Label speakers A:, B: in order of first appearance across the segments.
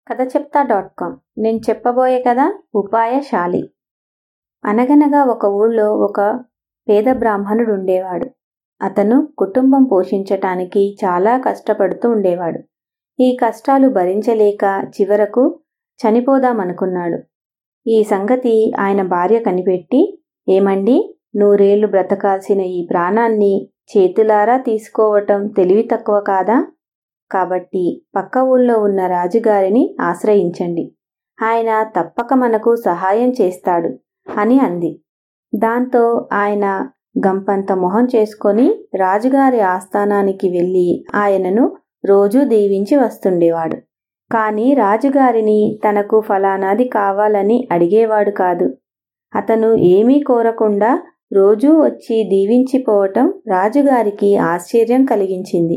A: కథ చెప్తా dot com నేను చెప్పబోయే కథ ఉపాయశాలి అనగనగా ఒక ఊళ్ళో ఒక పేద బ్రాహ్మణుడు ఉండేవాడు అతను కుటుంబం పోషించటానికి చాలా కష్టపడుతూ ఉండేవాడు ఈ కష్టాలు భరించలేక చివరకు చనిపోదామనుకున్నాడు ఈ సంగతి ఆయన భార్య కనిపెట్టి ఏమండి నూరేళ్లు బ్రతకాల్సిన ఈ ప్రాణాన్ని చేతులారా తీసుకోవటం తెలివి తక్కువ కాదా కాబట్టి పక్క ఊళ్ళో ఉన్న రాజుగారిని ఆశ్రయించండి ఆయన తప్పక మనకు సహాయం చేస్తాడు అని అంది దాంతో ఆయన గంపంత మొహం చేసుకొని రాజుగారి ఆస్థానానికి వెళ్ళి ఆయనను రోజూ దీవించి వస్తుండేవాడు కాని రాజుగారిని తనకు ఫలానాది కావాలని అడిగేవాడు కాదు అతను ఏమీ కోరకుండా రోజూ వచ్చి దీవించిపోవటం రాజుగారికి ఆశ్చర్యం కలిగించింది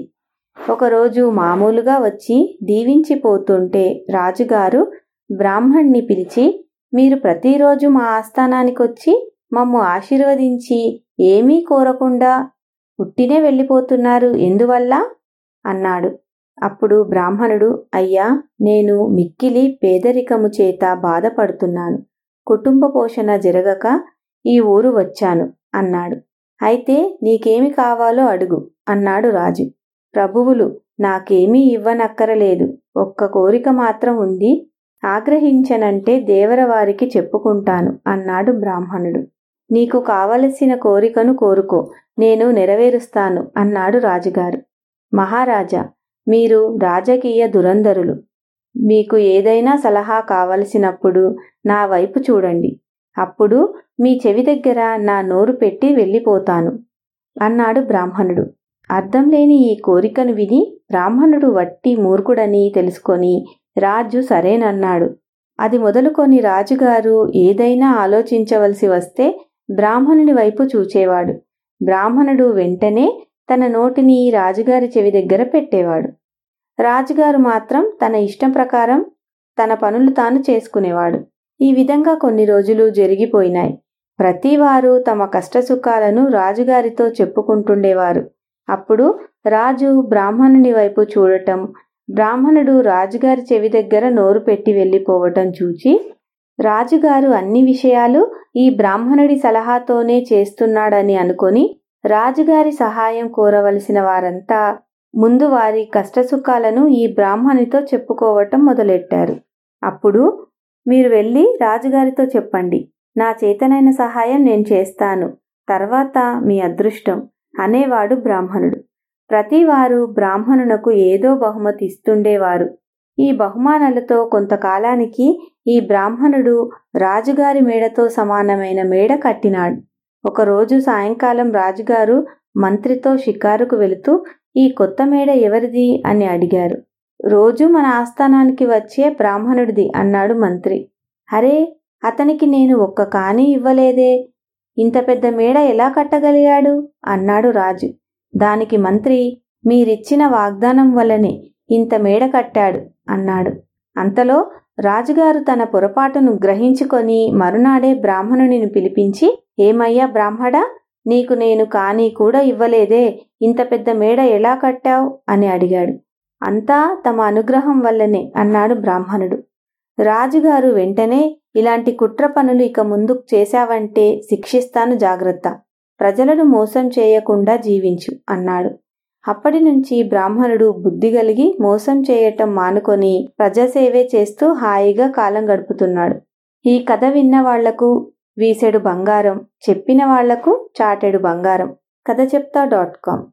A: ఒకరోజు మామూలుగా వచ్చి దీవించిపోతుంటే రాజుగారు బ్రాహ్మణ్ణి పిలిచి మీరు ప్రతిరోజు మా ఆస్థానానికి వచ్చి మమ్ము ఆశీర్వదించి ఏమీ కోరకుండా పుట్టినే వెళ్ళిపోతున్నారు ఎందువల్ల అన్నాడు అప్పుడు బ్రాహ్మణుడు అయ్యా నేను మిక్కిలి పేదరికము చేత బాధపడుతున్నాను కుటుంబ పోషణ జరగక ఈ ఊరు వచ్చాను అన్నాడు అయితే నీకేమి కావాలో అడుగు అన్నాడు రాజు ప్రభువులు నాకేమీ ఇవ్వనక్కరలేదు ఒక్క కోరిక మాత్రం ఉంది ఆగ్రహించనంటే దేవరవారికి చెప్పుకుంటాను అన్నాడు బ్రాహ్మణుడు నీకు కావలసిన కోరికను కోరుకో నేను నెరవేరుస్తాను అన్నాడు రాజుగారు మహారాజా మీరు రాజకీయ దురంధరులు మీకు ఏదైనా సలహా కావలసినప్పుడు నా వైపు చూడండి అప్పుడు మీ చెవి దగ్గర నా నోరు పెట్టి వెళ్ళిపోతాను అన్నాడు బ్రాహ్మణుడు అర్థం లేని ఈ కోరికను విని బ్రాహ్మణుడు వట్టి మూర్ఖుడని తెలుసుకొని రాజు సరేనన్నాడు అది మొదలుకొని రాజుగారు ఏదైనా ఆలోచించవలసి వస్తే బ్రాహ్మణుని వైపు చూచేవాడు బ్రాహ్మణుడు వెంటనే తన నోటిని రాజుగారి చెవి దగ్గర పెట్టేవాడు రాజుగారు మాత్రం తన ఇష్టం ప్రకారం తన పనులు తాను చేసుకునేవాడు ఈ విధంగా కొన్ని రోజులు జరిగిపోయినాయి ప్రతివారు తమ కష్టసుఖాలను రాజుగారితో చెప్పుకుంటుండేవారు అప్పుడు రాజు బ్రాహ్మణుని వైపు చూడటం బ్రాహ్మణుడు రాజుగారి చెవి దగ్గర నోరు పెట్టి వెళ్ళిపోవటం చూచి రాజుగారు అన్ని విషయాలు ఈ బ్రాహ్మణుడి సలహాతోనే చేస్తున్నాడని అనుకొని రాజుగారి సహాయం కోరవలసిన వారంతా ముందు వారి కష్టసుఖాలను ఈ బ్రాహ్మణితో చెప్పుకోవటం మొదలెట్టారు అప్పుడు మీరు వెళ్ళి రాజుగారితో చెప్పండి నా చేతనైన సహాయం నేను చేస్తాను తర్వాత మీ అదృష్టం అనేవాడు బ్రాహ్మణుడు ప్రతివారు బ్రాహ్మణునకు ఏదో బహుమతి ఇస్తుండేవారు ఈ బహుమానాలతో కొంతకాలానికి ఈ బ్రాహ్మణుడు రాజుగారి మేడతో సమానమైన మేడ కట్టినాడు ఒకరోజు సాయంకాలం రాజుగారు మంత్రితో షికారుకు వెళుతూ ఈ కొత్త మేడ ఎవరిది అని అడిగారు రోజు మన ఆస్థానానికి వచ్చే బ్రాహ్మణుడిది అన్నాడు మంత్రి అరే అతనికి నేను ఒక్క కాని ఇవ్వలేదే ఇంత పెద్ద మేడ ఎలా కట్టగలిగాడు అన్నాడు రాజు దానికి మంత్రి మీరిచ్చిన వాగ్దానం వల్లనే ఇంత మేడ కట్టాడు అన్నాడు అంతలో రాజుగారు తన పొరపాటును గ్రహించుకొని మరునాడే బ్రాహ్మణునిని పిలిపించి ఏమయ్యా బ్రాహ్మడా నీకు నేను కానీ కూడా ఇవ్వలేదే ఇంత పెద్ద మేడ ఎలా కట్టావు అని అడిగాడు అంతా తమ అనుగ్రహం వల్లనే అన్నాడు బ్రాహ్మణుడు రాజుగారు వెంటనే ఇలాంటి కుట్ర పనులు ఇక ముందు చేశావంటే శిక్షిస్తాను జాగ్రత్త ప్రజలను మోసం చేయకుండా జీవించు అన్నాడు అప్పటి నుంచి బ్రాహ్మణుడు బుద్ధి కలిగి మోసం చేయటం మానుకొని ప్రజాసేవే చేస్తూ హాయిగా కాలం గడుపుతున్నాడు ఈ కథ విన్న వాళ్లకు వీసెడు బంగారం చెప్పిన వాళ్లకు చాటెడు బంగారం కథ చెప్తా డాట్ కామ్